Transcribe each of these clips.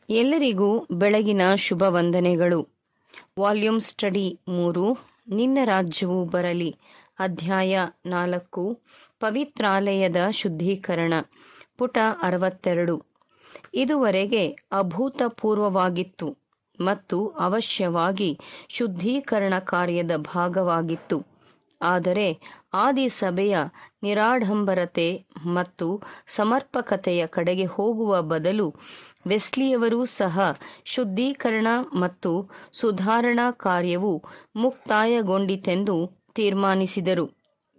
ಎಲ್ಲರಿಗೂ ಬೆಳಗಿನ ಶುಭ ವಂದನೆಗಳು ವಾಲ್ಯೂಮ್ ಸ್ಟಡಿ ಮೂರು ನಿನ್ನ ರಾಜ್ಯವು ಬರಲಿ ಅಧ್ಯಾಯ ನಾಲ್ಕು ಪವಿತ್ರಾಲಯದ ಶುದ್ಧೀಕರಣ ಪುಟ ಅರವತ್ತೆರಡು ಇದುವರೆಗೆ ಅಭೂತಪೂರ್ವವಾಗಿತ್ತು ಮತ್ತು ಅವಶ್ಯವಾಗಿ ಶುದ್ಧೀಕರಣ ಕಾರ್ಯದ ಭಾಗವಾಗಿತ್ತು ಆದರೆ ಆದಿಸಭೆಯ ನಿರಾಡಂಬರತೆ ಮತ್ತು ಸಮರ್ಪಕತೆಯ ಕಡೆಗೆ ಹೋಗುವ ಬದಲು ವೆಸ್ಲಿಯವರೂ ಸಹ ಶುದ್ಧೀಕರಣ ಮತ್ತು ಸುಧಾರಣಾ ಕಾರ್ಯವು ಮುಕ್ತಾಯಗೊಂಡಿತೆಂದು ತೀರ್ಮಾನಿಸಿದರು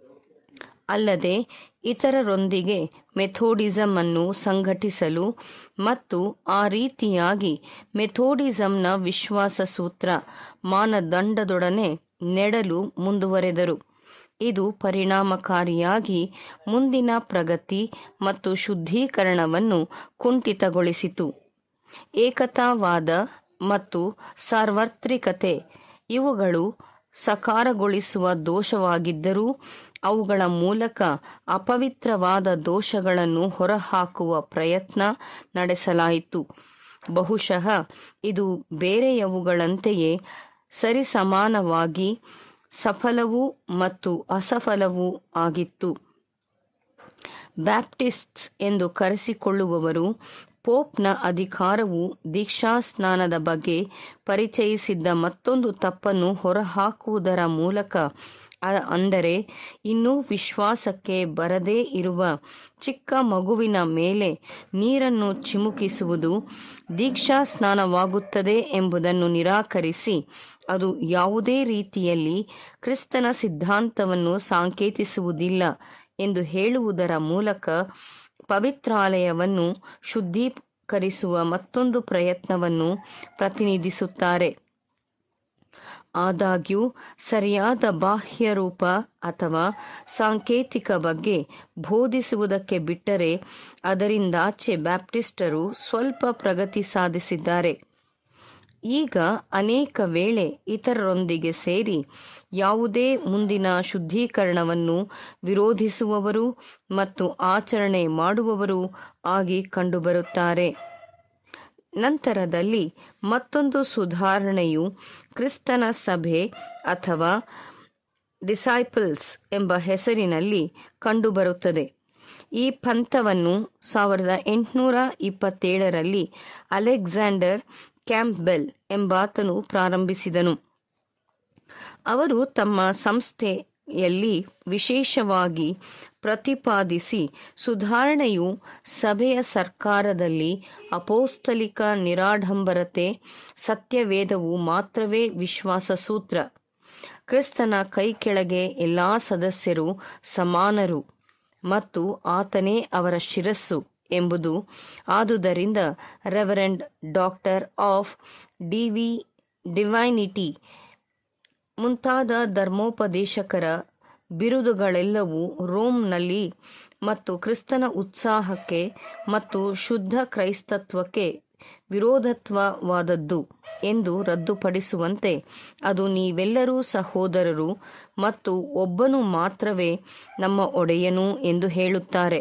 ಅಲ್ಲದೆ ಇತರರೊಂದಿಗೆ ಮೆಥೋಡಿಸಂ ಅನ್ನು ಸಂಘಟಿಸಲು ಮತ್ತು ಆ ರೀತಿಯಾಗಿ ಮೆಥೋಡಿಸಂನ ವಿಶ್ವಾಸ ಸೂತ್ರ ಮಾನದಂಡದೊಡನೆ ನೆಡಲು ಮುಂದುವರೆದರು ಇದು ಪರಿಣಾಮಕಾರಿಯಾಗಿ ಮುಂದಿನ ಪ್ರಗತಿ ಮತ್ತು ಶುದ್ಧೀಕರಣವನ್ನು ಕುಂಠಿತಗೊಳಿಸಿತು ಏಕತಾವಾದ ಮತ್ತು ಸಾರ್ವತ್ರಿಕತೆ ಇವುಗಳು ಸಕಾರಗೊಳಿಸುವ ದೋಷವಾಗಿದ್ದರೂ ಅವುಗಳ ಮೂಲಕ ಅಪವಿತ್ರವಾದ ದೋಷಗಳನ್ನು ಹೊರಹಾಕುವ ಪ್ರಯತ್ನ ನಡೆಸಲಾಯಿತು ಬಹುಶಃ ಇದು ಬೇರೆಯವುಗಳಂತೆಯೇ ಸರಿಸಮಾನವಾಗಿ ಸಫಲವೂ ಮತ್ತು ಅಸಫಲವೂ ಆಗಿತ್ತು ಬ್ಯಾಪ್ಟಿಸ್ಟ್ಸ್ ಎಂದು ಕರೆಸಿಕೊಳ್ಳುವವರು ಪೋಪ್ನ ಅಧಿಕಾರವು ದೀಕ್ಷಾಸ್ನಾನದ ಬಗ್ಗೆ ಪರಿಚಯಿಸಿದ್ದ ಮತ್ತೊಂದು ತಪ್ಪನ್ನು ಹೊರಹಾಕುವುದರ ಮೂಲಕ ಅಂದರೆ ಇನ್ನೂ ವಿಶ್ವಾಸಕ್ಕೆ ಬರದೇ ಇರುವ ಚಿಕ್ಕ ಮಗುವಿನ ಮೇಲೆ ನೀರನ್ನು ಚಿಮುಕಿಸುವುದು ದೀಕ್ಷಾ ಸ್ನಾನವಾಗುತ್ತದೆ ಎಂಬುದನ್ನು ನಿರಾಕರಿಸಿ ಅದು ಯಾವುದೇ ರೀತಿಯಲ್ಲಿ ಕ್ರಿಸ್ತನ ಸಿದ್ಧಾಂತವನ್ನು ಸಾಂಕೇತಿಸುವುದಿಲ್ಲ ಎಂದು ಹೇಳುವುದರ ಮೂಲಕ ಪವಿತ್ರಾಲಯವನ್ನು ಶುದ್ಧೀಕರಿಸುವ ಮತ್ತೊಂದು ಪ್ರಯತ್ನವನ್ನು ಪ್ರತಿನಿಧಿಸುತ್ತಾರೆ ಆದಾಗ್ಯೂ ಸರಿಯಾದ ಬಾಹ್ಯ ರೂಪ ಅಥವಾ ಸಾಂಕೇತಿಕ ಬಗ್ಗೆ ಬೋಧಿಸುವುದಕ್ಕೆ ಬಿಟ್ಟರೆ ಅದರಿಂದಾಚೆ ಬ್ಯಾಪ್ಟಿಸ್ಟರು ಸ್ವಲ್ಪ ಪ್ರಗತಿ ಸಾಧಿಸಿದ್ದಾರೆ ಈಗ ಅನೇಕ ವೇಳೆ ಇತರರೊಂದಿಗೆ ಸೇರಿ ಯಾವುದೇ ಮುಂದಿನ ಶುದ್ಧೀಕರಣವನ್ನು ವಿರೋಧಿಸುವವರು ಮತ್ತು ಆಚರಣೆ ಮಾಡುವವರು ಆಗಿ ಕಂಡುಬರುತ್ತಾರೆ ನಂತರದಲ್ಲಿ ಮತ್ತೊಂದು ಸುಧಾರಣೆಯು ಕ್ರಿಸ್ತನ ಸಭೆ ಅಥವಾ ಡಿಸೈಪಲ್ಸ್ ಎಂಬ ಹೆಸರಿನಲ್ಲಿ ಕಂಡುಬರುತ್ತದೆ ಈ ಪಂಥವನ್ನು ಸಾವಿರದ ಎಂಟುನೂರ ಇಪ್ಪತ್ತೇಳರಲ್ಲಿ ಅಲೆಕ್ಸಾಂಡರ್ ಕ್ಯಾಂಪ್ಬೆಲ್ ಎಂಬಾತನು ಪ್ರಾರಂಭಿಸಿದನು ಅವರು ತಮ್ಮ ಸಂಸ್ಥೆಯಲ್ಲಿ ವಿಶೇಷವಾಗಿ ಪ್ರತಿಪಾದಿಸಿ ಸುಧಾರಣೆಯು ಸಭೆಯ ಸರ್ಕಾರದಲ್ಲಿ ಅಪೋಸ್ತಲಿಕ ನಿರಾಡಂಬರತೆ ಸತ್ಯವೇದವು ಮಾತ್ರವೇ ವಿಶ್ವಾಸ ಸೂತ್ರ ಕ್ರಿಸ್ತನ ಕೈ ಕೆಳಗೆ ಎಲ್ಲ ಸದಸ್ಯರು ಸಮಾನರು ಮತ್ತು ಆತನೇ ಅವರ ಶಿರಸ್ಸು ಎಂಬುದು ಆದುದರಿಂದ ರೆವರೆಂಡ್ ಡಾಕ್ಟರ್ ಆಫ್ ಡಿವಿ ಡಿವೈನಿಟಿ ಮುಂತಾದ ಧರ್ಮೋಪದೇಶಕರ ಬಿರುದುಗಳೆಲ್ಲವೂ ರೋಮ್ನಲ್ಲಿ ಮತ್ತು ಕ್ರಿಸ್ತನ ಉತ್ಸಾಹಕ್ಕೆ ಮತ್ತು ಶುದ್ಧ ಕ್ರೈಸ್ತತ್ವಕ್ಕೆ ವಿರೋಧತ್ವವಾದದ್ದು ಎಂದು ರದ್ದುಪಡಿಸುವಂತೆ ಅದು ನೀವೆಲ್ಲರೂ ಸಹೋದರರು ಮತ್ತು ಒಬ್ಬನು ಮಾತ್ರವೇ ನಮ್ಮ ಒಡೆಯನು ಎಂದು ಹೇಳುತ್ತಾರೆ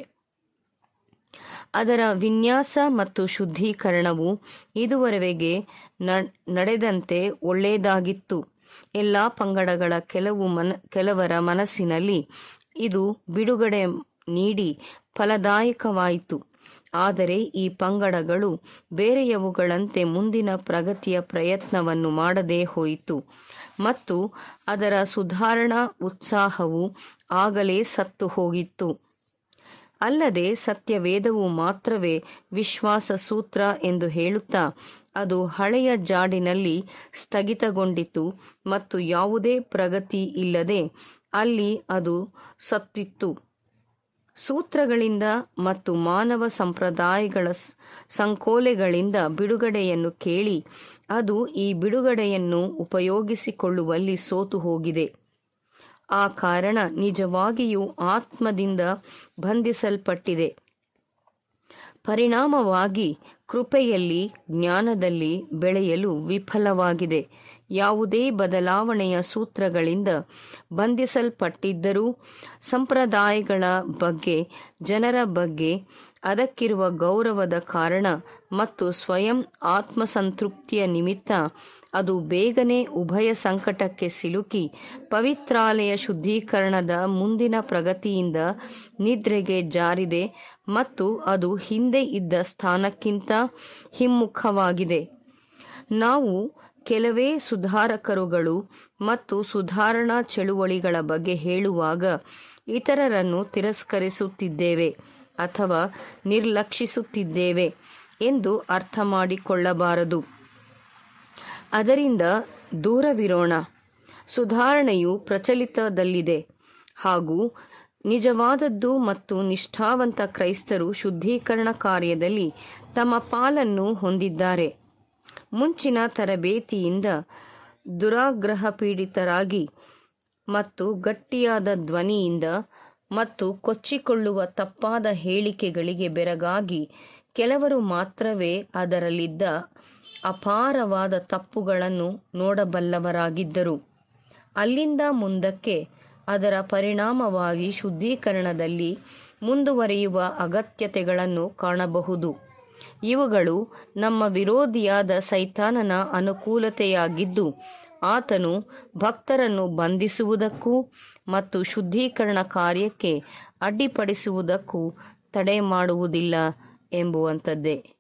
ಅದರ ವಿನ್ಯಾಸ ಮತ್ತು ಶುದ್ಧೀಕರಣವು ಇದುವರೆಗೆ ನಡೆದಂತೆ ಒಳ್ಳೆಯದಾಗಿತ್ತು ಎಲ್ಲ ಪಂಗಡಗಳ ಕೆಲವು ಮನ ಕೆಲವರ ಮನಸ್ಸಿನಲ್ಲಿ ಇದು ಬಿಡುಗಡೆ ನೀಡಿ ಫಲದಾಯಕವಾಯಿತು ಆದರೆ ಈ ಪಂಗಡಗಳು ಬೇರೆಯವುಗಳಂತೆ ಮುಂದಿನ ಪ್ರಗತಿಯ ಪ್ರಯತ್ನವನ್ನು ಮಾಡದೇ ಹೋಯಿತು ಮತ್ತು ಅದರ ಸುಧಾರಣಾ ಉತ್ಸಾಹವು ಆಗಲೇ ಸತ್ತು ಹೋಗಿತ್ತು ಅಲ್ಲದೆ ಸತ್ಯವೇದವು ಮಾತ್ರವೇ ವಿಶ್ವಾಸ ಸೂತ್ರ ಎಂದು ಹೇಳುತ್ತಾ ಅದು ಹಳೆಯ ಜಾಡಿನಲ್ಲಿ ಸ್ಥಗಿತಗೊಂಡಿತು ಮತ್ತು ಯಾವುದೇ ಪ್ರಗತಿ ಇಲ್ಲದೆ ಅಲ್ಲಿ ಅದು ಸತ್ತಿತ್ತು ಸೂತ್ರಗಳಿಂದ ಮತ್ತು ಮಾನವ ಸಂಪ್ರದಾಯಗಳ ಸಂಕೋಲೆಗಳಿಂದ ಬಿಡುಗಡೆಯನ್ನು ಕೇಳಿ ಅದು ಈ ಬಿಡುಗಡೆಯನ್ನು ಉಪಯೋಗಿಸಿಕೊಳ್ಳುವಲ್ಲಿ ಸೋತು ಹೋಗಿದೆ ಆ ಕಾರಣ ನಿಜವಾಗಿಯೂ ಆತ್ಮದಿಂದ ಬಂಧಿಸಲ್ಪಟ್ಟಿದೆ ಪರಿಣಾಮವಾಗಿ ಕೃಪೆಯಲ್ಲಿ ಜ್ಞಾನದಲ್ಲಿ ಬೆಳೆಯಲು ವಿಫಲವಾಗಿದೆ ಯಾವುದೇ ಬದಲಾವಣೆಯ ಸೂತ್ರಗಳಿಂದ ಬಂಧಿಸಲ್ಪಟ್ಟಿದ್ದರೂ ಸಂಪ್ರದಾಯಗಳ ಬಗ್ಗೆ ಜನರ ಬಗ್ಗೆ ಅದಕ್ಕಿರುವ ಗೌರವದ ಕಾರಣ ಮತ್ತು ಸ್ವಯಂ ಆತ್ಮಸಂತೃಪ್ತಿಯ ನಿಮಿತ್ತ ಅದು ಬೇಗನೆ ಉಭಯ ಸಂಕಟಕ್ಕೆ ಸಿಲುಕಿ ಪವಿತ್ರಾಲಯ ಶುದ್ಧೀಕರಣದ ಮುಂದಿನ ಪ್ರಗತಿಯಿಂದ ನಿದ್ರೆಗೆ ಜಾರಿದೆ ಮತ್ತು ಅದು ಹಿಂದೆ ಇದ್ದ ಸ್ಥಾನಕ್ಕಿಂತ ಹಿಮ್ಮುಖವಾಗಿದೆ ನಾವು ಕೆಲವೇ ಸುಧಾರಕರುಗಳು ಮತ್ತು ಸುಧಾರಣಾ ಚಳುವಳಿಗಳ ಬಗ್ಗೆ ಹೇಳುವಾಗ ಇತರರನ್ನು ತಿರಸ್ಕರಿಸುತ್ತಿದ್ದೇವೆ ಅಥವಾ ನಿರ್ಲಕ್ಷಿಸುತ್ತಿದ್ದೇವೆ ಎಂದು ಅರ್ಥ ಮಾಡಿಕೊಳ್ಳಬಾರದು ಅದರಿಂದ ದೂರವಿರೋಣ ಸುಧಾರಣೆಯು ಪ್ರಚಲಿತದಲ್ಲಿದೆ ಹಾಗೂ ನಿಜವಾದದ್ದು ಮತ್ತು ನಿಷ್ಠಾವಂತ ಕ್ರೈಸ್ತರು ಶುದ್ಧೀಕರಣ ಕಾರ್ಯದಲ್ಲಿ ತಮ್ಮ ಪಾಲನ್ನು ಹೊಂದಿದ್ದಾರೆ ಮುಂಚಿನ ತರಬೇತಿಯಿಂದ ದುರಾಗ್ರಹ ಪೀಡಿತರಾಗಿ ಮತ್ತು ಗಟ್ಟಿಯಾದ ಧ್ವನಿಯಿಂದ ಮತ್ತು ಕೊಚ್ಚಿಕೊಳ್ಳುವ ತಪ್ಪಾದ ಹೇಳಿಕೆಗಳಿಗೆ ಬೆರಗಾಗಿ ಕೆಲವರು ಮಾತ್ರವೇ ಅದರಲ್ಲಿದ್ದ ಅಪಾರವಾದ ತಪ್ಪುಗಳನ್ನು ನೋಡಬಲ್ಲವರಾಗಿದ್ದರು ಅಲ್ಲಿಂದ ಮುಂದಕ್ಕೆ ಅದರ ಪರಿಣಾಮವಾಗಿ ಶುದ್ಧೀಕರಣದಲ್ಲಿ ಮುಂದುವರಿಯುವ ಅಗತ್ಯತೆಗಳನ್ನು ಕಾಣಬಹುದು ಇವುಗಳು ನಮ್ಮ ವಿರೋಧಿಯಾದ ಸೈತಾನನ ಅನುಕೂಲತೆಯಾಗಿದ್ದು ಆತನು ಭಕ್ತರನ್ನು ಬಂಧಿಸುವುದಕ್ಕೂ ಮತ್ತು ಶುದ್ಧೀಕರಣ ಕಾರ್ಯಕ್ಕೆ ಅಡ್ಡಿಪಡಿಸುವುದಕ್ಕೂ ತಡೆ ಮಾಡುವುದಿಲ್ಲ ಎಂಬುವಂಥದ್ದೇ